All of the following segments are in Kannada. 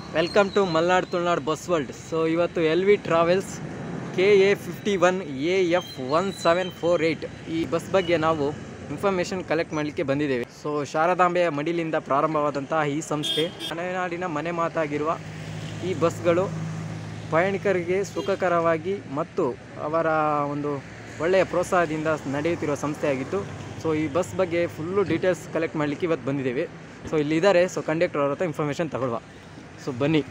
Welcome to Malnad Tulunad bus world so ಇವತ್ತು L V travels K A fifty one A F one seven four eight ಈ ಬಸ್ ಬಗ್ಗೆ ನಾವು ಇನ್ಫಾರ್ಮೇಷನ್ ಕಲೆಕ್ಟ್ ಮಾಡಲಿಕ್ಕೆ ಬಂದಿದ್ದೇವೆ ಸೊ ಶಾರದಾಂಬೆಯ ಮಡಿಲಿಂದ ಪ್ರಾರಂಭವಾದಂತಹ ಈ ಸಂಸ್ಥೆ ಮಲೆನಾಡಿನ ಮನೆ ಮಾತಾಗಿರುವ ಈ ಬಸ್ಗಳು ಪ್ರಯಾಣಿಕರಿಗೆ ಸುಖಕರವಾಗಿ ಮತ್ತು ಅವರ ಒಂದು ಒಳ್ಳೆಯ ಪ್ರೋತ್ಸಾಹದಿಂದ ನಡೆಯುತ್ತಿರುವ ಸಂಸ್ಥೆಯಾಗಿತ್ತು ಸೊ ಈ ಬಸ್ ಬಗ್ಗೆ ಫುಲ್ಲು ಡೀಟೇಲ್ಸ್ ಕಲೆಕ್ಟ್ ಮಾಡಲಿಕ್ಕೆ ಇವತ್ತು ಬಂದಿದ್ದೇವೆ ಸೊ ಇಲ್ಲಿದ್ದಾರೆ ಸೊ ಕಂಡಕ್ಟರ್ ಅವ್ರ ಹತ್ರ ಇನ್ಫಾರ್ಮೇಷನ್ ತಗೊಳ್ಳುವ ಸೊ ಬನ್ನಿ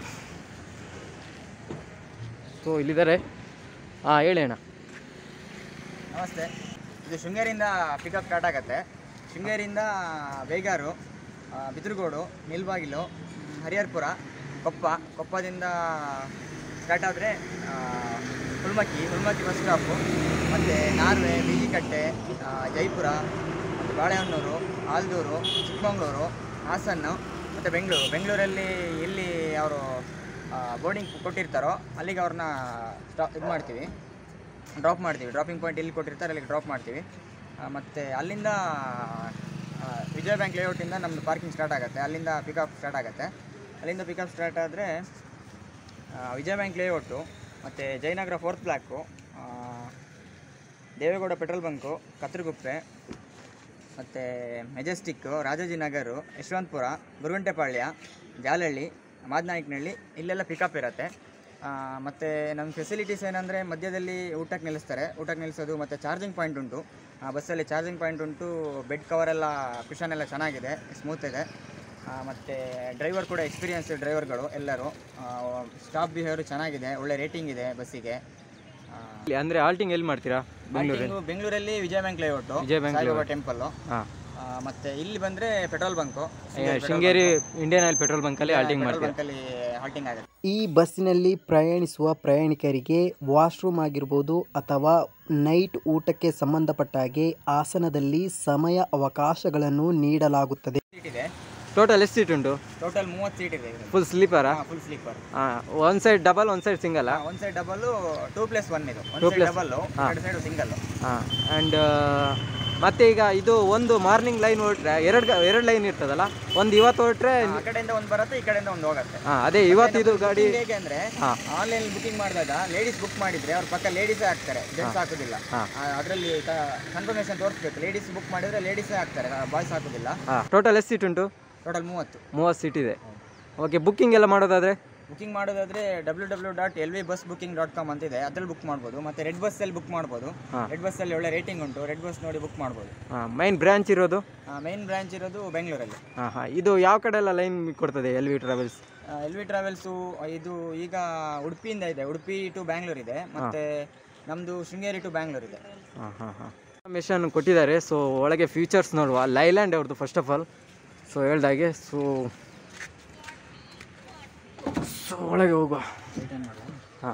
ಸೊ ಇಲ್ಲಿದ್ದಾರೆ ಹಾಂ ಹೇಳಿ ಅಣ್ಣ ನಮಸ್ತೆ ಇದು ಶೃಂಗೇರಿಯಿಂದ ಪಿಕಪ್ ಸ್ಟಾರ್ಟ್ ಆಗುತ್ತೆ ಶೃಂಗೇರಿಯಿಂದ ಬೇಗಾರು ಆ, ಬಿದ್ರಗೋಡು ನಿಲ್ಬಾಗಿಲು ಮ್, ಹರಿಹರ್ಪುರ ಕೊಪ್ಪ ಕೊಪ್ಪದಿಂದ ಸ್ಟಾರ್ಟ್ ಆದರೆ ಹುಲ್ಮಕ್ಕಿ ಹುಲ್ಮಕ್ಕಿ ಬಸ್ ಸ್ಟಾಪು ಮತ್ತು ನಾರ್ವೆ ಬಿಜಿಕಟ್ಟೆ ಆ, ಜೈಪುರ ಮತ್ತು ಬಾಳೆಹೊನ್ನೂರು ಆಲ್ದೂರು ಚಿಕ್ಕಮಗಳೂರು ಹಾಸನ್ನು ಮತ್ತು ಬೆಂಗಳೂರು ಬೆಂಗಳೂರಲ್ಲಿ ಎಲ್ಲಿ ಅವರು ಬೋರ್ಡಿಂಗ್ ಕೊಟ್ಟಿರ್ತಾರೋ ಅಲ್ಲಿಗೆ ಅವ್ರನ್ನ ಸ್ಟಾ ಇದು ಮಾಡ್ತೀವಿ ಡ್ರಾಪ್ ಮಾಡ್ತೀವಿ ಡ್ರಾಪಿಂಗ್ ಪಾಯಿಂಟ್ ಎಲ್ಲಿ ಕೊಟ್ಟಿರ್ತಾರೆ ಅಲ್ಲಿಗೆ ಡ್ರಾಪ್ ಮಾಡ್ತೀವಿ ಮತ್ತು ಅಲ್ಲಿಂದ ಆ, ವಿಜಯ ಬ್ಯಾಂಕ್ ಲೇಔಟಿಂದ ನಮ್ಮದು ಪಾರ್ಕಿಂಗ್ ಸ್ಟಾರ್ಟ್ ಆಗುತ್ತೆ ಅಲ್ಲಿಂದ ಪಿಕಪ್ ಸ್ಟಾರ್ಟ್ ಆಗುತ್ತೆ ಅಲ್ಲಿಂದ ಪಿಕಪ್ ಸ್ಟಾರ್ಟ್ ಆದರೆ ವಿಜಯ ಬ್ಯಾಂಕ್ ಲೇಔಟು ಮತ್ತು Jayanagar fourth block Deve Gowda petrol bunk Kathriguppe ಮತ್ತು ಮೆಜೆಸ್ಟಿಕ್ಕು ರಾಜಾಜಿನಗರು ಯಶವಂತಪುರ ಗುರುಗಂಟೆಪಾಳ್ಯ ಜಾಲಹಳ್ಳಿ ಮಾದನಾಯಕನಹಳ್ಳಿ ಇಲ್ಲೆಲ್ಲ ಪಿಕಪ್ ಇರುತ್ತೆ ಮತ್ತು ನಮ್ಮ ಫೆಸಿಲಿಟೀಸ್ ಏನಂದರೆ ಮಧ್ಯದಲ್ಲಿ ಊಟಕ್ಕೆ ನಿಲ್ಲಿಸ್ತಾರೆ ಊಟಕ್ಕೆ ನಿಲ್ಲಿಸೋದು ಮತ್ತು ಚಾರ್ಜಿಂಗ್ ಪಾಯಿಂಟ್ ಉಂಟು ಆ ಬಸ್ಸಲ್ಲಿ ಚಾರ್ಜಿಂಗ್ ಪಾಯಿಂಟ್ ಉಂಟು ಬೆಡ್ ಕವರೆಲ್ಲ ಕುಷನ್ ಎಲ್ಲ ಚೆನ್ನಾಗಿದೆ ಸ್ಮೂತ್ ಇದೆ ಮತ್ತು ಡ್ರೈವರ್ ಕೂಡ ಎಕ್ಸ್ಪೀರಿಯನ್ಸ್ ಡ್ರೈವರ್ಗಳು ಎಲ್ಲರೂ ಸ್ಟಾಫ್ ಬಿಹೇವಿಯರ್ ಚೆನ್ನಾಗಿದೆ ಒಳ್ಳೆ ರೇಟಿಂಗ್ ಇದೆ ಬಸ್ಸಿಗೆ ಅಂದರೆ ಆಲ್ಟಿಂಗ್ ಎಲ್ಲಿ ಮಾಡ್ತೀರಾ ಬೆಂಗಳೂರಲ್ಲಿ ಬೆಂಗಳೂರು ಬೆಂಗಳೂರಲ್ಲಿ Vijaya bank layout Vijaya bank Saibaba temple ಹಾಂ ಮತ್ತೆ ಇಲ್ಲಿ ಬಂದ್ರೆ petrol bunk Sringeri Indian oil petrol ಬಂಕಲ್ಲಿ ಆಲ್ಟಿಂಗ್ ಮಾಡ್ತೀರಾ ಬಂಕಲ್ಲಿ ಹಾಲ್ಟಿಂಗ್ ಆಗುತ್ತೆ ಈ ಬಸ್ಸಿನಲ್ಲಿ ಪ್ರಯಾಣಿಸುವ ಪ್ರಯಾಣಿಕರಿಗೆ ವಾಶ್ರೂಮ್ ಆಗಿರ್ಬೋದು ಅಥವಾ ನೈಟ್ ಊಟಕ್ಕೆ ಸಂಬಂಧಪಟ್ಟ ಹಾಗೆ ಆಸನದಲ್ಲಿ ಸಮಯ ಅವಕಾಶಗಳನ್ನು ನೀಡಲಾಗುತ್ತದೆ ಸೀಟ್ ಇದೆ ಟೋಟಲ್ ಎಷ್ಟು ಸೀಟ್ ಉಂಟು ಟೋಟಲ್ ಮೂವತ್ತು ಸೀಟ್ ಇದೆ ಫುಲ್ ಸ್ಲೀಪರಾ ಫುಲ್ ಸ್ಲೀಪರ್ ಹಾಂ ಒಂದು ಸೈಡ್ ಡಬಲ್ ಒಂದು ಸೈಡ್ ಸಿಂಗಲ್ಲ ಒಂದ್ side double two plus one ಇದು Two ಒಂದು ಸೈಡ್ plus- ಡಬಲ್ ಹಾ. ಎರಡು ಸೈಡ್ ಸಿಂಗಲ್ ಹಾಂ ಆ್ಯಂಡ್ ಮತ್ತೆ ಈಗ ಇದು ಒಂದು ಮಾರ್ನಿಂಗ್ ಲೈನ್ ಹೊರಟ್ರೆ ಎರಡು ಎರಡು ಲೈನ್ ಇರ್ತದಲ್ಲ ಒಂದು ಇವತ್ತು ಹೊರಟ್ರೆ ಆ ಕಡೆಯಿಂದ ಒಂದು ಬರುತ್ತೆ ಈ ಕಡೆಯಿಂದ ಒಂದು ಹೋಗುತ್ತೆ ಹಾಂ ಅದೇ ಇವತ್ತು ಇದು ಗಾಡಿ Booking ಹೇಗೆ ಅಂದ್ರೆ ಹಾ. ಆನ್ಲೈನ್ ಬುಕಿಂಗ್ ಮಾಡಿದಾಗ ಲೇಡೀಸ್ ಬುಕ್ ಮಾಡಿದ್ರೆ ಅವ್ರ ಪಕ್ಕ ಲೇಡೀಸೇ ಹಾಕ್ತಾರೆ ಜೆಂಟ್ಸ್ ಹಾಕೋದಿಲ್ಲ ಹಾ. ಅದರಲ್ಲಿ ಕನ್ಫರ್ಮೇಶನ್ ತೋರಿಸ್ಬೇಕು ಲೇಡೀಸ್ ಬುಕ್ ಮಾಡಿದ್ರೆ ಲೇಡೀಸೇ ಹಾಕ್ತಾರೆ ಬಾಯ್ಸ್ ಹಾಕೋದಿಲ್ಲ ಹಾಂ ಟೋಟಲ್ ಎಷ್ಟು ಸೀಟ್ ಉಂಟು ಟೋಟಲ್ ಮೂವತ್ತು ಮೂವತ್ತು ಸೀಟ್ ಇದೆ ಓಕೆ ಬುಕ್ಕಿಂಗ್ ಎಲ್ಲ ಮಾಡೋದಾದರೆ ಬುಕಿಂಗ್ ಮಾಡೋದಾದ್ರೆ W W dot L V bus booking dot com ಅಂತಿದೆ ಅದ್ರಲ್ಲಿ ಬುಕ್ ಮಾಡ್ಬೋದು ಮತ್ತೆ ರೆಡ್ ಬಸ್ಸಲ್ಲಿ ಬುಕ್ ಮಾಡ್ಬೋದು ಹಾ. ರೆಡ್ ಬಸ್ಸಲ್ಲಿ ಒಳ್ಳೆ ರೇಟಿಂಗ್ ಉಂಟು ರೆಡ್ ಬಸ್ ನೋಡಿ ಬುಕ್ ಮಾಡ್ಬೋದು ಹಾಂ ಮೈನ್ ಬ್ರ್ಯಾಂಚ್ ಇರೋದು ಮೈನ್ ಬ್ರಾಂಚ್ ಇರೋದು ಬೆಂಗಳೂರಲ್ಲಿ ಹಾಂ ಹಾಂ ಇದು ಯಾವ ಕಡೆ ಎಲ್ಲ ಲೈನ್ ಕೊಡ್ತದೆ L V travels L V travels ಇದು ಈಗ ಉಡುಪಿಯಿಂದ ಇದೆ ಉಡುಪಿ ಟು ಬ್ಯಾಂಗ್ಳೂರ್ ಇದೆ ಮತ್ತೆ ನಮ್ಮದು ಶೃಂಗೇರಿ ಟು ಬ್ಯಾಂಗ್ಳೂರ್ ಇದೆ ಹಾಂ ಹಾಂ ಹಾಂ ಇನ್ಫಾರ್ಮೇಷನ್ ಕೊಟ್ಟಿದ್ದಾರೆ ಸೊ ಒಳಗೆ ಫ್ಯೂಚರ್ಸ್ ನೋಡುವ ಲೈಲ್ಯಾಂಡ್ ಅವ್ರದ್ದು ಫಸ್ಟ್ ಆಫ್ ಆಲ್ ಸೊ ಹೇಳ್ದಾಗೆ ಸೊ ಸೊ ಒಳಗೆ ಹೋಗುವ ಹಾಂ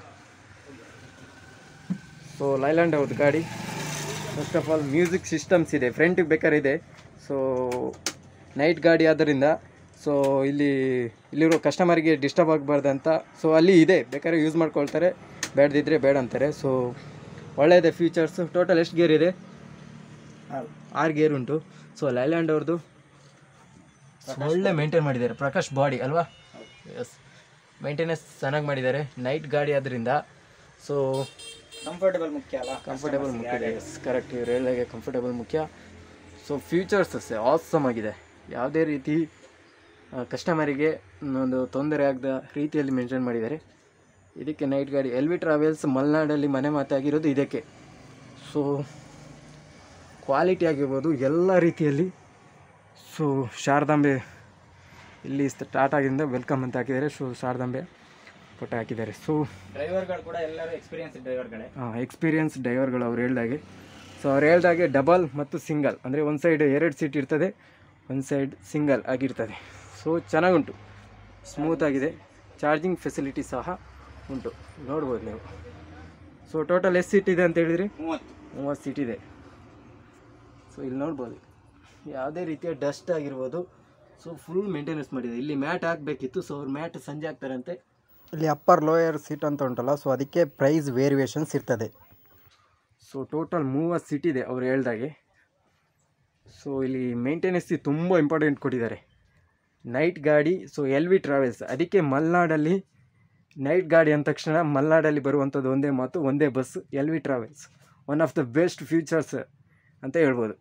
ಸೊ ಲೈಲ್ಯಾಂಡ್ ಅವ್ರದ್ದು ಗಾಡಿ first of all music systems ಇದೆ ಫ್ರಂಟಿಗೆ ಬೇಕಾದ್ರೆ ಇದೆ ಸೊ ನೈಟ್ ಗಾಡಿ ಆದ್ದರಿಂದ ಸೊ ಇಲ್ಲಿ ಇಲ್ಲಿರೋ ಕಸ್ಟಮರಿಗೆ ಡಿಸ್ಟರ್ಬ್ ಆಗಬಾರ್ದು ಅಂತ ಸೊ ಅಲ್ಲಿ ಇದೆ ಬೇಕಾದ್ರೆ ಯೂಸ್ ಮಾಡ್ಕೊಳ್ತಾರೆ ಬೇಡದಿದ್ರೆ ಬೇಡ ಅಂತಾರೆ ಸೊ ಒಳ್ಳೆಯದೆ ಫೀಚರ್ಸ್ ಟೋಟಲ್ ಎಷ್ಟು ಗೇರ್ ಇದೆ ಆರು ಗೇರ್ ಉಂಟು ಸೊ ಲೈಲ್ಯಾಂಡ್ ಅವ್ರದ್ದು ಒಳ್ಳೆ ಮೇಂಟೈನ್ ಮಾಡಿದ್ದಾರೆ ಪ್ರಕಾಶ್ ಬಾಡಿ ಅಲ್ವಾ ಎಸ್ ಮೇಂಟೆನೆನ್ಸ್ ಚೆನ್ನಾಗಿ ಮಾಡಿದ್ದಾರೆ ನೈಟ್ ಗಾಡಿ ಆದ್ದರಿಂದ ಸೊ ಕಂಫರ್ಟಬಲ್ ಮುಖ್ಯ ಅಲ್ಲ ಕಂಫರ್ಟೇಬಲ್ ಮುಖ್ಯ ಎಸ್ ಕರೆಕ್ಟ್ ಇವ್ರು ಹೇಳಿದಾಗೆ ಕಂಫರ್ಟೇಬಲ್ ಮುಖ್ಯ ಸೊ ಫ್ಯೂಚರ್ಸ್ ಆಸಮ್ ಆಗಿದೆ ಯಾವುದೇ ರೀತಿ ಕಸ್ಟಮರಿಗೆ ಒಂದು ತೊಂದರೆ ಆಗದ ರೀತಿಯಲ್ಲಿ ಮೆನ್ಷನ್ ಮಾಡಿದ್ದಾರೆ ಇದಕ್ಕೆ ನೈಟ್ ಗಾಡಿ ಎಲ್ ವಿ ಟ್ರಾವೆಲ್ಸ್ ಮಲೆನಾಡಲ್ಲಿ ಮನೆ ಮಾತಾಗಿರೋದು ಇದಕ್ಕೆ ಸೊ ಕ್ವಾಲಿಟಿ ಆಗಿರ್ಬೋದು ಎಲ್ಲ ರೀತಿಯಲ್ಲಿ ಸೊ ಶಾರದಾಂಬೆ ಇಲ್ಲಿ ಸ್ಟಾರ್ಟ್ ಆಗಿಂದ ವೆಲ್ಕಮ್ ಅಂತ ಹಾಕಿದ್ದಾರೆ ಸೊ ಶಾರದಾಂಬೆ ಫೋಟೋ ಹಾಕಿದ್ದಾರೆ ಸೊ ಡ್ರೈವರ್ಗಳು ಕೂಡ ಎಲ್ಲರೂ ಎಕ್ಸ್ಪೀರಿಯನ್ಸ್ ಡ್ರೈವರ್ಗಳೇ ಎಕ್ಸ್ಪೀರಿಯನ್ಸ್ ಡ್ರೈವರ್ಗಳು ಅವ್ರು ಹೇಳ್ದಾಗೆ ಸೊ ಅವ್ರು ಹೇಳ್ದಾಗೆ ಡಬಲ್ ಮತ್ತು ಸಿಂಗಲ್ ಅಂದರೆ ಒಂದು ಸೈಡ್ ಎರಡು ಸೀಟ್ ಇರ್ತದೆ ಒಂದು ಸೈಡ್ ಸಿಂಗಲ್ ಆಗಿರ್ತದೆ ಸೊ ಚೆನ್ನಾಗುಂಟು ಸ್ಮೂತ್ ಆಗಿದೆ ಚಾರ್ಜಿಂಗ್ ಫೆಸಿಲಿಟಿ ಸಹ ಉಂಟು ನೋಡ್ಬೋದು ನೀವು ಸೊ ಟೋಟಲ್ ಎಷ್ಟು ಸೀಟ್ ಇದೆ ಅಂತ ಹೇಳಿದ್ರಿ ಮೂವತ್ತು ಮೂವತ್ತು ಸೀಟ್ ಇದೆ ಸೊ ಇಲ್ಲಿ ನೋಡ್ಬೋದು ಯಾವುದೇ ರೀತಿಯ ಡಸ್ಟ್ ಆಗಿರ್ಬೋದು ಸೊ ಫುಲ್ ಮೇಂಟೆನೆನ್ಸ್ ಮಾಡಿದೆ ಇಲ್ಲಿ ಮ್ಯಾಟ್ ಹಾಕಬೇಕಿತ್ತು ಸೊ ಅವ್ರು ಮ್ಯಾಟ್ ಸಂಜೆ ಹಾಕ್ತಾರಂತೆ ಇಲ್ಲಿ ಅಪ್ಪರ್ ಲೋಯರ್ ಸೀಟ್ ಅಂತ ಉಂಟಲ್ಲ ಸೊ ಅದಕ್ಕೆ ಪ್ರೈಸ್ ವೇರಿಯೇಷನ್ಸ್ ಇರ್ತದೆ ಸೊ ಟೋಟಲ್ ಮೂವತ್ತು ಸೀಟ್ ಇದೆ ಅವ್ರು ಹೇಳ್ದಾಗೆ ಸೊ ಇಲ್ಲಿ ಮೇಂಟೆನೆನ್ಸ್ ತುಂಬ ಇಂಪಾರ್ಟೆಂಟ್ ಕೊಟ್ಟಿದ್ದಾರೆ ನೈಟ್ ಗಾಡಿ ಸೊ ಎಲ್ ವಿ ಟ್ರಾವೆಲ್ಸ್ ಅದಕ್ಕೆ ಮಲೆನಾಡಲ್ಲಿ ನೈಟ್ ಗಾಡಿ ಅಂದ ತಕ್ಷಣ ಮಲೆನಾಡಲ್ಲಿ ಬರುವಂಥದ್ದು ಒಂದೇ ಮಾತು ಒಂದೇ bus L V travels one of the best features ಅಂತ ಹೇಳ್ಬೋದು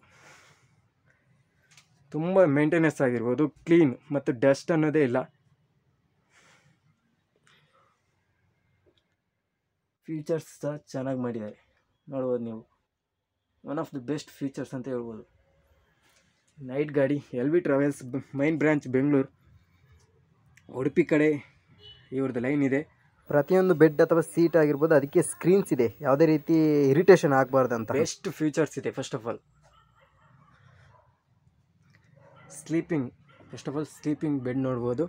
ತುಂಬ ಮೇಂಟೆನೆನ್ಸ್ ಆಗಿರ್ಬೋದು ಕ್ಲೀನ್ ಮತ್ತು ಡಸ್ಟ್ ಅನ್ನೋದೇ ಇಲ್ಲ ಫೀಚರ್ಸ್ ಸಹ ಚೆನ್ನಾಗಿ ಮಾಡಿದ್ದಾರೆ ನೋಡ್ಬೋದು ನೀವು one of the best features ಅಂತ ಹೇಳ್ಬೋದು ನೈಟ್ ಗಾಡಿ L V travels main branch Bengaluru Udupi ಕಡೆ ಇವ್ರದ್ದು ಲೈನ್ ಇದೆ ಪ್ರತಿಯೊಂದು ಬೆಡ್ ಅಥವಾ ಸೀಟ್ ಆಗಿರ್ಬೋದು ಅದಕ್ಕೆ ಸ್ಕ್ರೀನ್ಸ್ ಇದೆ ಯಾವುದೇ ರೀತಿ ಇರಿಟೇಷನ್ ಆಗಬಾರ್ದಂತ ಬೆಸ್ಟ್ ಫ್ಯೂಚರ್ಸ್ ಇದೆ first of all sleeping first of all sleeping bed ನೋಡ್ಬೋದು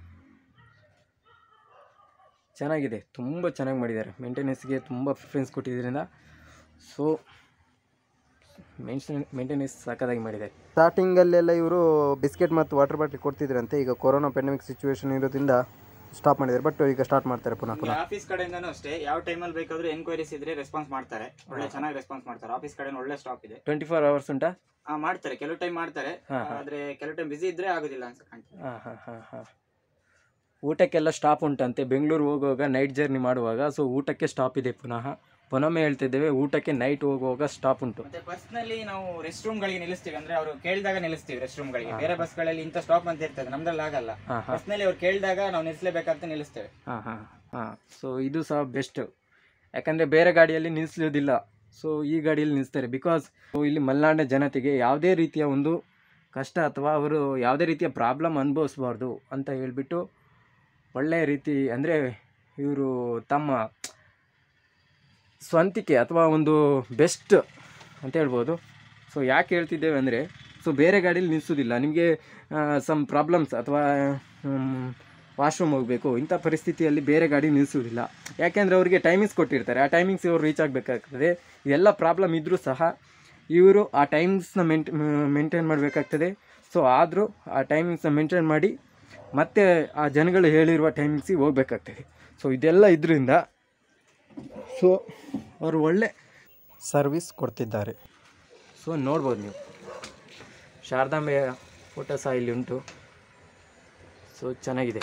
ಚೆನ್ನಾಗಿದೆ ತುಂಬ ಚೆನ್ನಾಗಿ ಮಾಡಿದ್ದಾರೆ ಮೇಂಟೆನೆನ್ಸ್ಗೆ ತುಂಬ ಪ್ರಿಫರೆನ್ಸ್ ಕೊಟ್ಟಿದ್ದರಿಂದ ಸೊ ಮೇಂಟೆನ್ ಮೇಂಟೆನೆನ್ಸ್ ಸಾಕಾಗಿ ಮಾಡಿದ್ದಾರೆ ಸ್ಟಾರ್ಟಿಂಗಲ್ಲೆಲ್ಲ ಇವರು ಬಿಸ್ಕೆಟ್ ಮತ್ತು ವಾಟರ್ ಬಾಟ್ಲಿ ಕೊಡ್ತಿದ್ರಂತೆ ಈಗ ಕೊರೋನಾ ಪೆಂಡಮಿಕ್ ಸಿಚುವೇಶನ್ ಇರೋದ್ರಿಂದ ಸ್ಟಾಪ್ ಮಾಡಿದ್ದಾರೆ ಬಟ್ ಈಗ ಸ್ಟಾರ್ಟ್ ಮಾಡ್ತಾರೆ ಪುನಃ ಪುನಃ ಆಫೀಸ್ ಕಡೆಯಿಂದನೂ ಅಷ್ಟೇ ಯಾವ ಟೈಮಲ್ಲಿ ಬೇಕಾದ್ರೂ ಎನ್ಕ್ವೈರೀಸ್ ಇದ್ರೆ ರೆಸ್ಪಾನ್ಸ್ ಮಾಡ್ತಾರೆ ಒಳ್ಳೆ ಚೆನ್ನಾಗಿ ರೆಸ್ಪಾನ್ಸ್ ಮಾಡ್ತಾರೆ ಆಫೀಸ್ ಕಡೆ ಒಳ್ಳೆ ಸ್ಟಾಪ್ ಇದೆ ಟ್ವೆಂಟಿ ಫೋರ್ ಅವರ್ಸ್ ಉಂಟಾ ಆ, ಮಾಡ್ತಾರೆ ಕೆಲವು ಟೈಮ್ ಮಾಡ್ತಾರೆ ಹಾ, ಹಾ. ಆದ್ರೆ ಕೆಲವು ಟೈಮ್ ಬಿಸಿ ಇದ್ರೆ ಆಗೋದಿಲ್ಲ ಅಂತ ಕಾಣ್ತದೆ ಹಾಂ ಹಾಂ ಹಾಂ ಹಾಂ ಊಟಕ್ಕೆಲ್ಲ ಸ್ಟಾಪ್ ಉಂಟಂತೆ ಬೆಂಗಳೂರು ಹೋಗುವಾಗ ನೈಟ್ ಜರ್ನಿ ಮಾಡುವಾಗ ಸೊ ಊಟಕ್ಕೆ ಸ್ಟಾಪ್ ಇದೆ ಪುನಃ ಪುನೊಮ್ಮೆ ಹೇಳ್ತಿದ್ದೇವೆ ಊಟಕ್ಕೆ ನೈಟ್ ಹೋಗುವಾಗ ಸ್ಟಾಪ್ ಉಂಟು ಮತ್ತೆ ಪರ್ಸನಲಿ ನಾವು ರೆಸ್ಟ್ ರೂಮ್ ಗಳಿಗೆ ನಿಲ್ಲಿಸ್ತೀವಿ ಅಂದ್ರೆ ಅವರು ಕೇಳಿದಾಗ ನಿಲ್ಲಿಸ್ತೀವಿ ರೆಸ್ಟ್ ರೂಮ್ ಗಳಿಗೆ ಬೇರೆ ಬಸ್ ಗಳಲ್ಲಿ ಇಂಥ ಸ್ಟಾಪ್ ಅಂತ ಇರ್ತದೆ ನಮ್ದ್ರಲ್ಲಿ ಆಗಲ್ಲ ಹಾಂ ಹಾಂ ಪರ್ಸನಲಿ ಅವ್ರು ಕೇಳಿದಾಗ ನಾವು ನಿಲ್ಲಿಸ್ಲೇಬೇಕಂತ ನಿಲ್ಲಿಸ್ತೇವೆ ಹಾಂ ಹಾಂ ಹಾಂ ಸೊ ಇದು ಸಹ ಬೆಸ್ಟ್ ಯಾಕಂದರೆ ಬೇರೆ ಗಾಡಿಯಲ್ಲಿ ನಿಲ್ಲಿಸೋದಿಲ್ಲ ಸೊ ಈ ಗಾಡಿಯಲ್ಲಿ ನಿಲ್ಲಿಸ್ತಾರೆ ಬಿಕಾಸ್ ಇಲ್ಲಿ ಮಲೆನಾಡಿನ ಜನತೆಗೆ ಯಾವುದೇ ರೀತಿಯ ಒಂದು ಕಷ್ಟ ಅಥವಾ ಅವರು ಯಾವುದೇ ರೀತಿಯ ಪ್ರಾಬ್ಲಮ್ ಅನುಭವಿಸ್ಬಾರ್ದು ಅಂತ ಹೇಳಿಬಿಟ್ಟು ಒಳ್ಳೆಯ ರೀತಿ ಅಂದರೆ ಇವರು ತಮ್ಮ ಸ್ವಂತಿಕೆ ಅಥವಾ ಒಂದು ಬೆಸ್ಟ್ ಅಂತ ಹೇಳ್ಬೋದು ಸೊ ಯಾಕೆ ಹೇಳ್ತಿದ್ದೇವೆ ಅಂದರೆ ಸೊ ಬೇರೆ ಗಾಡೀಲಿ ನಿಲ್ಲಿಸೋದಿಲ್ಲ ನಿಮಗೆ ಸಮ್ ಪ್ರಾಬ್ಲಮ್ಸ್ ಅಥವಾ ವಾಶ್ರೂಮ್ ಹೋಗಬೇಕು ಇಂಥ ಪರಿಸ್ಥಿತಿಯಲ್ಲಿ ಬೇರೆ ಗಾಡಿ ನಿಲ್ಲಿಸೋದಿಲ್ಲ ಯಾಕೆಂದರೆ ಅವರಿಗೆ ಟೈಮಿಂಗ್ಸ್ ಕೊಟ್ಟಿರ್ತಾರೆ ಆ ಟೈಮಿಂಗ್ಸ್ ಇವರು ರೀಚ್ ಆಗಬೇಕಾಗ್ತದೆ ಎಲ್ಲ ಪ್ರಾಬ್ಲಮ್ ಇದ್ದರೂ ಸಹ ಇವರು ಆ ಟೈಮಿಂಗ್ಸ್ನ ಮೆಂಟ್ ಮೇಂಟೈನ್ ಮಾಡಬೇಕಾಗ್ತದೆ ಸೊ ಆದರೂ ಆ ಟೈಮಿಂಗ್ಸ್ನ ಮೇಂಟೈನ್ ಮಾಡಿ ಮತ್ತೆ ಆ ಜನಗಳು ಹೇಳಿರುವ ಟೈಮಿಂಗ್ಸಿಗೆ ಹೋಗ್ಬೇಕಾಗ್ತದೆ ಸೊ ಇದೆಲ್ಲ ಇದರಿಂದ ಸೊ ಅವರು ಒಳ್ಳೆ ಸರ್ವಿಸ್ ಕೊಡ್ತಿದ್ದಾರೆ ಸೊ ನೋಡ್ಬೋದು ನೀವು ಶಾರದಾಂಬೆಯ ಫೋಟೋ ಸಹ ಇಲ್ಲಿ ಉಂಟು ಸೊ ಚೆನ್ನಾಗಿದೆ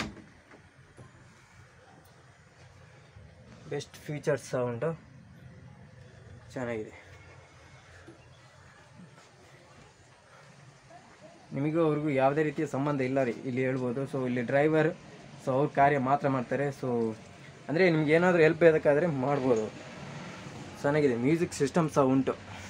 ಬೆಸ್ಟ್ ಫೀಚರ್ಸ್ ಸಹ ಉಂಟು ಚೆನ್ನಾಗಿದೆ ನಿಮಗೂ ಅವ್ರಿಗೂ ಯಾವುದೇ ರೀತಿಯ ಸಂಬಂಧ ಇಲ್ಲ ರೀ ಇಲ್ಲಿ ಹೇಳ್ಬೋದು ಸೊ ಇಲ್ಲಿ ಡ್ರೈವರ್ ಸೊ ಅವ್ರ ಕಾರ್ಯ ಮಾತ್ರ ಮಾಡ್ತಾರೆ ಸೊ ಅಂದರೆ ನಿಮ್ಗೆ ಏನಾದರೂ ಹೆಲ್ಪ್ ಬೇಕಾದರೆ ಮಾಡ್ಬೋದು ಚೆನ್ನಾಗಿದೆ ಮ್ಯೂಸಿಕ್ ಸಿಸ್ಟಮ್ ಸಹ ಉಂಟು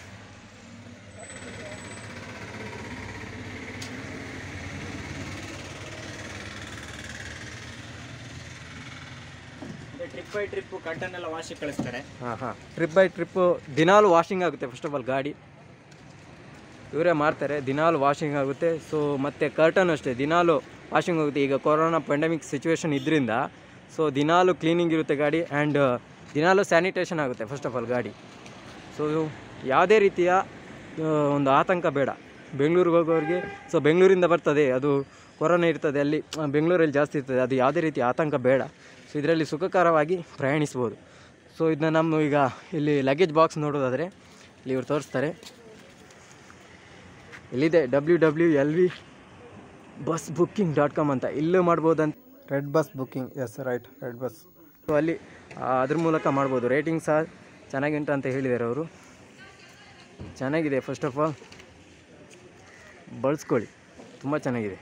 ಟ್ರಿಪ್ ಬೈ ಟ್ರಿಪ್ ಕರ್ಟನ್ ಎಲ್ಲ ವಾಶಿಗೆ ಕಳಿಸ್ತಾರೆ ಹಾಂ ಹಾಂ ಟ್ರಿಪ್ ಬೈ ಟ್ರಿಪ್ಪು ದಿನಾಲು ವಾಷಿಂಗ್ ಆಗುತ್ತೆ ಫಸ್ಟ್ ಆಫ್ ಆಲ್ ಗಾಡಿ ಇವರೇ ಮಾಡ್ತಾರೆ ದಿನಾಲು ವಾಷಿಂಗ್ ಆಗುತ್ತೆ ಸೊ ಮತ್ತು ಕರ್ಟನ್ ಅಷ್ಟೇ ದಿನಾಲು ವಾಷಿಂಗ್ ಆಗುತ್ತೆ ಈಗ ಕೊರೋನಾ ಪೆಂಡಮಿಕ್ ಸಿಚುವೇಶನ್ ಇದರಿಂದ ಸೊ ದಿನಾಲು ಕ್ಲೀನಿಂಗ್ ಇರುತ್ತೆ ಗಾಡಿ ಆ್ಯಂಡ್ ದಿನಾಲು ಸ್ಯಾನಿಟೇಷನ್ ಆಗುತ್ತೆ ಫಸ್ಟ್ ಆಫ್ ಆಲ್ ಗಾಡಿ ಸೊ ಯಾವುದೇ ರೀತಿಯ ಆ, ಒಂದು ಆತಂಕ ಬೇಡ ಬೆಂಗಳೂರಿಗೆ ಹೋಗೋರಿಗೆ ಸೊ ಬೆಂಗಳೂರಿಂದ ಬರ್ತದೆ ಅದು ಕೊರೋನಾ ಇರ್ತದೆ ಅಲ್ಲಿ ಆ, ಬೆಂಗಳೂರಲ್ಲಿ ಜಾಸ್ತಿ ಇರ್ತದೆ ಅದು ಯಾವುದೇ ರೀತಿಯ ಆತಂಕ ಬೇಡ ಸೊ ಇದರಲ್ಲಿ ಸುಖಕರವಾಗಿ ಪ್ರಯಾಣಿಸ್ಬೋದು ಸೊ ಇದನ್ನ ನಮ್ಮ ಈಗ ಇಲ್ಲಿ ಲಗೇಜ್ ಬಾಕ್ಸ್ ನೋಡೋದಾದರೆ ಇಲ್ಲಿ ಇವ್ರು ತೋರಿಸ್ತಾರೆ ಇಲ್ಲಿದೆ W W L V bus booking dot com ಅಂತ ಇಲ್ಲೂ ಮಾಡ್ಬೋದಂತ red bus booking yes right red bus so ಅಲ್ಲಿ ಆ, ಅದ್ರ ಮೂಲಕ ಮಾಡ್ಬೋದು ರೇಟಿಂಗ್ ಸಹ ಚೆನ್ನಾಗುಂಟು ಅಂತ ಹೇಳಿದ್ದಾರೆ ಅವರು ಚೆನ್ನಾಗಿದೆ ಫಸ್ಟ್ ಆಫ್ ಆಲ್ ಬಳಸ್ಕೊಳ್ಳಿ ತುಂಬ ಚೆನ್ನಾಗಿದೆ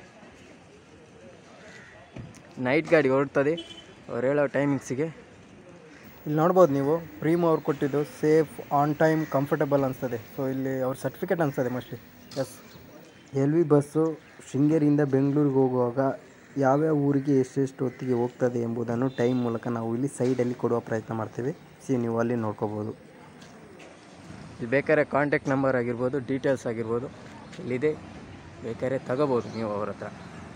ನೈಟ್ ಗಾಡಿ ಹೊರಡ್ತದೆ ಅವ್ರು ಹೇಳೋ ಟೈಮಿಂಗ್ಸಿಗೆ ಇಲ್ಲಿ ನೋಡ್ಬೋದು ನೀವು ಪ್ರೀಮ್ ಅವ್ರು ಕೊಟ್ಟಿದ್ದು ಸೇಫ್ ಆನ್ ಟೈಮ್ ಕಂಫರ್ಟಬಲ್ ಅನಿಸ್ತದೆ ಸೊ ಇಲ್ಲಿ ಅವ್ರ ಸರ್ಟಿಫಿಕೇಟ್ ಅನಿಸ್ತದೆ mostly yes L V bus ಶೃಂಗೇರಿಯಿಂದ ಬೆಂಗಳೂರಿಗೆ ಹೋಗುವಾಗ ಯಾವ್ಯಾವ ಊರಿಗೆ ಎಷ್ಟೆಷ್ಟು ಹೊತ್ತಿಗೆ ಹೋಗ್ತದೆ ಎಂಬುದನ್ನು ಟೈಮ್ ಮೂಲಕ ನಾವು ಇಲ್ಲಿ ಸೈಡಲ್ಲಿ ಕೊಡುವ ಪ್ರಯತ್ನ ಮಾಡ್ತೀವಿ ಸಿ ನೀವು ಅಲ್ಲಿ ನೋಡ್ಕೋಬೋದು ಇಲ್ಲಿ ಬೇಕಾದ್ರೆ ಕಾಂಟ್ಯಾಕ್ಟ್ ನಂಬರ್ ಆಗಿರ್ಬೋದು ಡೀಟೇಲ್ಸ್ ಆಗಿರ್ಬೋದು ಇಲ್ಲಿದೆ ಬೇಕಾದ್ರೆ ತಗೋಬೋದು ನೀವು ಅವ್ರ ಹತ್ರ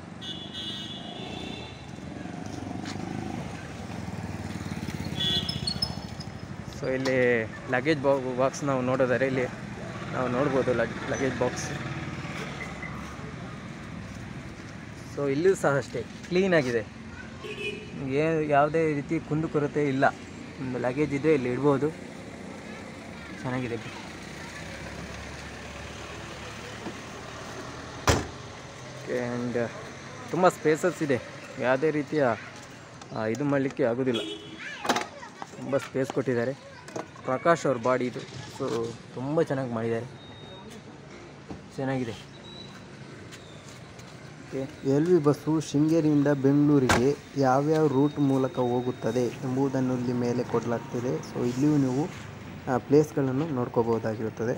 ಸೊ ಇಲ್ಲಿ ಲಗೇಜ್ ಬಾ ಬಾಕ್ಸ್ ನಾವು ನೋಡೋದಾರೆ ಇಲ್ಲಿ ನಾವು ನೋಡ್ಬೋದು ಲಗೇಜ್ ಬಾಕ್ಸ್ ಸೊ ಇಲ್ಲೂ ಸಹ ಅಷ್ಟೇ ಕ್ಲೀನಾಗಿದೆ ಏ ಯಾವುದೇ ರೀತಿ ಕುಂದುಕೊರತೆ ಇಲ್ಲ ಒಂದು ಲಗೇಜ್ ಇದೆ ಇಲ್ಲಿ ಇಡ್ಬೋದು ಚೆನ್ನಾಗಿದೆ ಆ್ಯಂಡ್ ತುಂಬ ಸ್ಪೇಸಸ್ ಇದೆ ಯಾವುದೇ ರೀತಿಯ ಆ, ಇದು ಮಾಡಲಿಕ್ಕೆ ಆಗೋದಿಲ್ಲ ತುಂಬ ಸ್ಪೇಸ್ ಕೊಟ್ಟಿದ್ದಾರೆ ಪ್ರಕಾಶ್ ಅವ್ರ ಬಾಡಿ ಇದು ಸೊ ತುಂಬ ಚೆನ್ನಾಗಿ ಮಾಡಿದ್ದಾರೆ ಚೆನ್ನಾಗಿದೆ ಓಕೆ ಎಲ್ ವಿ ಬಸ್ಸು ಶೃಂಗೇರಿಯಿಂದ ಬೆಂಗಳೂರಿಗೆ ಯಾವ್ಯಾವ ರೂಟ್ ಮೂಲಕ ಹೋಗುತ್ತದೆ ಎಂಬುದನ್ನು ಇಲ್ಲಿ ಮೇಲೆ ಕೊಡಲಾಗ್ತಿದೆ ಸೊ ಇಲ್ಲಿಯೂ ನೀವು ಪ್ಲೇಸ್ಗಳನ್ನು ನೋಡ್ಕೋಬಹುದಾಗಿರುತ್ತದೆ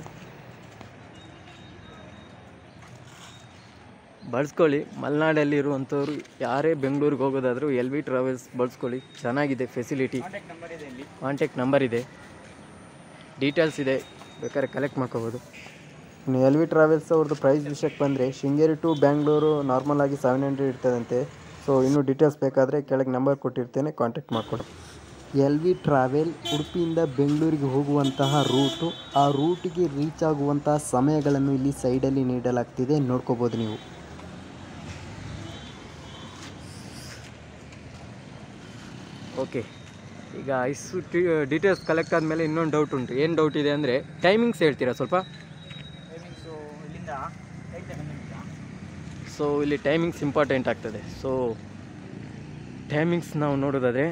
ಬಳಸ್ಕೊಳ್ಳಿ ಮಲೆನಾಡಲ್ಲಿ ಇರುವಂಥವ್ರು ಯಾರೇ ಬೆಂಗಳೂರಿಗೆ ಹೋಗೋದಾದರೂ ಎಲ್ ವಿ ಟ್ರಾವೆಲ್ಸ್ ಬಳಸ್ಕೊಳ್ಳಿ ಚೆನ್ನಾಗಿದೆ ಫೆಸಿಲಿಟಿ ಕಾಂಟ್ಯಾಕ್ಟ್ ನಂಬರ್ ಇದೆ ಇಲ್ಲಿ ಕಾಂಟ್ಯಾಕ್ಟ್ ನಂಬರ್ ಇದೆ ಡೀಟೇಲ್ಸ್ ಇದೆ ಬೇಕಾದ್ರೆ ಕಲೆಕ್ಟ್ ಮಾಡ್ಕೋಬೋದು ಇನ್ನು ಎಲ್ ವಿ ಟ್ರಾವೆಲ್ಸ್ ಅವ್ರದ್ದು ಪ್ರೈಸ್ ವಿಷಯಕ್ಕೆ ಬಂದರೆ ಶೃಂಗೇರಿ ಟು ಬ್ಯಾಂಗ್ಳೂರು ನಾರ್ಮಲ್ ಆಗಿ ಸೆವೆನ್ ಹಂಡ್ರೆಡ್ ಇರ್ತದಂತೆ ಸೊ ಇನ್ನೂ ಡೀಟೇಲ್ಸ್ ಬೇಕಾದರೆ ಕೆಳಗೆ ನಂಬರ್ ಕೊಟ್ಟಿರ್ತೇನೆ ಕಾಂಟ್ಯಾಕ್ಟ್ ಮಾಡಿಕೊಡಿ ಎಲ್ ವಿ ಟ್ರಾವೆಲ್ ಉಡುಪಿಯಿಂದ ಬೆಂಗಳೂರಿಗೆ ಹೋಗುವಂತಹ ರೂಟು ಆ ರೂಟಿಗೆ ರೀಚ್ ಆಗುವಂತಹ ಸಮಯಗಳನ್ನು ಇಲ್ಲಿ ಸೈಡಲ್ಲಿ ನೀಡಲಾಗ್ತಿದೆ ನೋಡ್ಕೋಬೋದು ನೀವು ಓಕೆ ಈಗ ಇಷ್ಟು ಡೀಟೇಲ್ಸ್ ಕಲೆಕ್ಟ್ ಆದಮೇಲೆ ಇನ್ನೊಂದು ಡೌಟ್ ಉಂಟು ಏನು ಡೌಟ್ ಇದೆ ಅಂದರೆ ಟೈಮಿಂಗ್ಸ್ ಹೇಳ್ತೀರಾ ಸ್ವಲ್ಪ ಟೈಮಿಂಗ್ಸು ಇಲ್ಲಿಂದ ಐತೆ ನಿಮಿಷ ಸೊ ಇಲ್ಲಿ ಟೈಮಿಂಗ್ಸ್ ಇಂಪಾರ್ಟೆಂಟ್ ಆಗ್ತದೆ ಸೊ ಟೈಮಿಂಗ್ಸ್ ನಾವು ನೋಡೋದಾದರೆ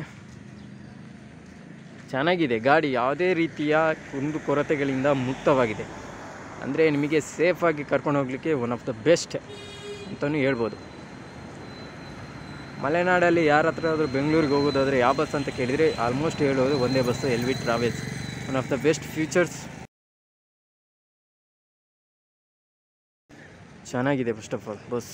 ಚೆನ್ನಾಗಿದೆ ಗಾಡಿ ಯಾವುದೇ ರೀತಿಯ ಕುಂದು ಕೊರತೆಗಳಿಂದ ಮುಕ್ತವಾಗಿದೆ ಅಂದರೆ ನಿಮಗೆ ಸೇಫಾಗಿ ಕರ್ಕೊಂಡು ಹೋಗಲಿಕ್ಕೆ ಒನ್ ಆಫ್ ದ ಬೆಸ್ಟ್ ಅಂತಲೂ ಹೇಳ್ಬೋದು ಮಲೆನಾಡಲ್ಲಿ ಯಾರ ಹತ್ರ ಆದರೂ ಬೆಂಗಳೂರಿಗೆ ಹೋಗೋದಾದರೆ ಯಾವ ಬಸ್ ಅಂತ ಕೇಳಿದರೆ ಆಲ್ಮೋಸ್ಟ್ ಹೇಳೋದು ಒಂದೇ bus L V travels one of the best features ಚೆನ್ನಾಗಿದೆ first of all bus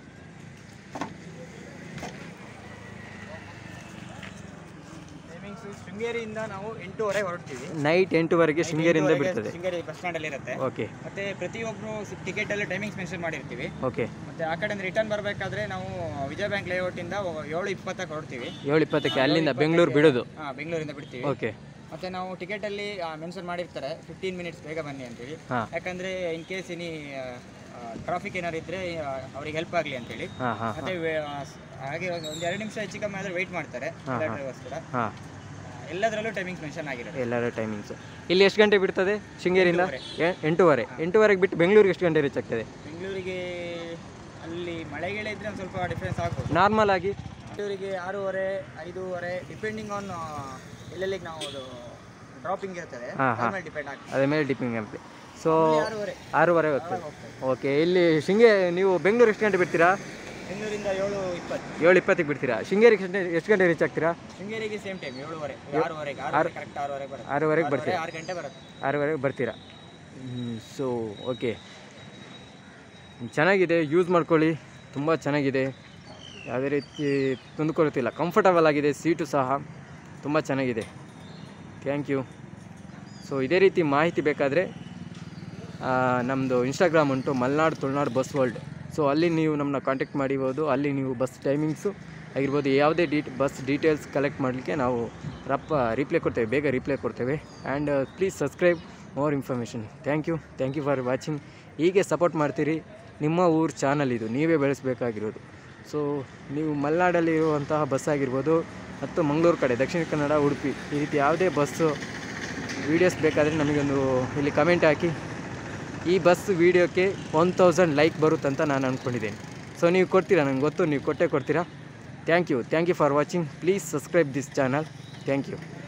timings ಶೃಂಗೇರಿಯಿಂದ ನಾವು ಎಂಟೂವರೆ ಹೊರಡ್ತೀವಿ ನೈಟ್ ಎಂಟುವರೆಗೆ ಶೃಂಗೇರಿಯಿಂದ ಎಂಟೂವರೆಗೆ ಬಿಡ್ತದೆ ಶೃಂಗೇರಿ ಬಸ್ ಸ್ಟ್ಯಾಂಡಲ್ಲಿ ಇರುತ್ತೆ ಓಕೆ ಮತ್ತೆ ಪ್ರತಿಯೊಬ್ಬರು ಟಿಕೆಟ್ ಅಲ್ಲಿ ಟೈಮಿಂಗ್ಸ್ ಮೆನ್ಷನ್ ಮಾಡಿರ್ತೀವಿ ಓಕೆ ಮತ್ತೆ ಆ ಕಡೆಯಿಂದ ರಿಟರ್ನ್ ಬರಬೇಕಾದ್ರೆ ನಾವು ವಿಜಯ ಬ್ಯಾಂಕ್ ಲೇಔಟ್ ಇಂದ ಏಳು ಇಪ್ಪತ್ತಕ್ಕೆ ಹೊರಡ್ತೀವಿ ಏಳು ಇಪ್ಪತ್ತಕ್ಕೆ ಅಲ್ಲಿಂದ ಬೆಂಗಳೂರು ಬಿಡೋದು ಹಾ ಬೆಂಗಳೂರಿಂದ ಬಿಡ್ತೀವಿ ಓಕೆ ಮತ್ತೆ ನಾವು ಟಿಕೆಟ್ ಅಲ್ಲಿ ಮೆನ್ಷನ್ ಮಾಡಿರ್ತಾರೆ ಫಿಫ್ಟೀನ್ ಮಿನಿಟ್ಸ್ ಬೇಗ ಬನ್ನಿ ಅಂತೇಳಿ ಹಾಂ ಯಾಕಂದ್ರೆ ಇನ್ ಕೇಸ್ ಇನಿ ಟ್ರಾಫಿಕ್ ಏನಾರು ಇದ್ರೆ ಆ, ಅವ್ರಿಗೆ ಹೆಲ್ಪ್ ಆಗಲಿ ಅಂತೇಳಿ ಹಾಂ ಹಾಂ ಮತ್ತೆ ವೇ- ಆ, ಸ್- ಹಾಗೆ ಒಂದು ಒಂದು ಎರಡು ನಿಮಿಷ ಹೆಚ್ಚು ಕಮ್ಮಿ ಆದ್ರೆ ವೆಯ್ಟ್ ಮಾಡ್ತಾರೆ ಎಲ್ಲ ಡ್ರೈವರ್ಸ್ ಕೂಡ ಹಾಂ ಎಲ್ಲದರಲ್ಲೂ ಟೈಮಿಂಗ್ಸ್ ಮೆನ್ಷನ್ ಆಗಿರುತ್ತೆ ಎಲ್ಲರ ಟೈಮಿಂಗ್ಸು ಇಲ್ಲಿ ಎಷ್ಟು ಗಂಟೆ ಬಿಡ್ತದೆ ಶೃಂಗೇರಿಯಿಂದ ಎ- ಎಂಟೂವರೆ ಎಂಟೂವರೆಗೆ ಬಿಟ್ಟು ಬೆಂಗಳೂರಿಗೆ ಎಷ್ಟು ಗಂಟೆ ರೀಚ್ ಆಗ್ತದೆ ಬೆಂಗಳೂರಿಗೆ ಅಲ್ಲಿ ಮಳೆಗಿಳೆ ಇದ್ರೆ ಒಂದು ಸ್ವಲ್ಪ ಡಿಫ್ರೆನ್ಸ್ ಆಗ್ಬೋದು ನಾರ್ಮಲ್ ಆಗಿ ಬೆಂಗಳೂರಿಗೆ ಆರೂವರೆ ಐದೂವರೆ ಡಿಪೆಂಡಿಂಗ್ ಆನ್ ಎಲ್ಲೆಲ್ಲಿಗೆ ನಾವು ಅದು ಡ್ರಾಪಿಂಗ್ ಇರ್ತದೆ ಹಾ, ಅದ್ರ ಮೇಲೆ ಡಿಪೆಂಡ್ ಆಗ್ತದೆ ಅದ್ರ ಮೇಲೆ ಡಿಪಿಂಗ್ ಅಂತ ಸೊ ಆರೂವರೆ ಆರೂವರೆ ಹೊತ್ತು ಓಕೆ ಇಲ್ಲಿ ಶೃಂಗೇ ನೀವು ಬೆಂಗಳೂರು ಎಷ್ಟು ಗಂಟೆ ಬಿಡ್ತೀರಾ ಬೆಂಗಳೂರಿಂದ ಏಳು ಇಪ್ಪತ್ತು ಏಳು ಇಪ್ಪತ್ತಿಗೆ ಬಿಡ್ತೀರಾ ಶೃಂಗೇರಿಗೆ ಎಷ್ಟು ಗಂಟೆ- ಎಷ್ಟು ಗಂಟೆ ರೀಚ್ ಆಗ್ತೀರಾ ಶೃಂಗೇರಿಗೆ ಸೇಮ್ ಟೈಮ್ ಏಳುವರೆ ಆರೂವರೆಗೆ ಆರೂವರೆ ಕರೆಕ್ಟ್ ಆರೂವರೆಗೆ ಬರುತ್ತೆ ಆರೂವರೆಗೆ ಆರೂವರೆ, ಬರ್ತೀರಾ ಆರು ಗಂಟೆ ಬರುತ್ತೆ ಆರೂವರೆಗೆ ಬರ್ತೀರಾ ಸೊ ಓಕೆ ಚೆನ್ನಾಗಿದೆ ಯೂಸ್ ಮಾಡ್ಕೊಳ್ಳಿ ತುಂಬ ಚೆನ್ನಾಗಿದೆ ಯಾವುದೇ ರೀತಿ ಕುಂದುಕೊರತಿಲ್ಲ ಕಂಫರ್ಟಬಲ್ ಆಗಿದೆ ಸೀಟು ಸಹ ತುಂಬ ಚೆನ್ನಾಗಿದೆ ಥ್ಯಾಂಕ್ ಯು ಸೊ ಇದೇ ರೀತಿ ಮಾಹಿತಿ ಬೇಕಾದರೆ ನಮ್ಮದು ಇನ್ಸ್ಟಾಗ್ರಾಮ್ ಉಂಟು Malenadu Tulunadu bus world so ಅಲ್ಲಿ ನೀವು ನಮ್ಮನ್ನ ಕಾಂಟ್ಯಾಕ್ಟ್ ಮಾಡಿಬೋದು ಅಲ್ಲಿ ನೀವು ಬಸ್ ಟೈಮಿಂಗ್ಸು ಆಗಿರ್ಬೋದು ಯಾವುದೇ ಡೀಟ್ ಬಸ್ ಡೀಟೇಲ್ಸ್ ಕಲೆಕ್ಟ್ ಮಾಡಲಿಕ್ಕೆ ನಾವು ರಪ್ಪ ರಿಪ್ಲೈ ಕೊಡ್ತೇವೆ ಬೇಗ ರಿಪ್ಲೈ ಕೊಡ್ತೇವೆ and please subscribe more information thank you thank you for watching ಹೀಗೆ ಸಪೋರ್ಟ್ ಮಾಡ್ತೀರಿ ನಿಮ್ಮ ಊರು ಚಾನಲ್ ಇದು ನೀವೇ ಬೆಳೆಸಬೇಕಾಗಿರೋದು ಸೊ ನೀವು ಮಲೆನಾಡಲ್ಲಿ ಇರುವಂತಹ ಬಸ್ ಆಗಿರ್ಬೋದು ಮತ್ತು ಮಂಗಳೂರು ಕಡೆ ದಕ್ಷಿಣ ಕನ್ನಡ ಉಡುಪಿ ಈ ರೀತಿ ಯಾವುದೇ ಬಸ್ಸು ವೀಡಿಯೋಸ್ ಬೇಕಾದರೆ ನಮಗೊಂದು ಇಲ್ಲಿ ಕಮೆಂಟ್ ಹಾಕಿ ಈ ಬಸ್ ವೀಡಿಯೋಕ್ಕೆ ಒನ್ ತೌಸಂಡ್ ಲೈಕ್ ಬರುತ್ತಂತ ನಾನು ಅಂದ್ಕೊಂಡಿದ್ದೇನೆ ಸೊ ನೀವು ಕೊಡ್ತೀರಾ ನನಗೆ ಗೊತ್ತು ನೀವು ಕೊಟ್ಟೇ ಕೊಡ್ತೀರಾ thank you thank you for watching please subscribe this channel thank you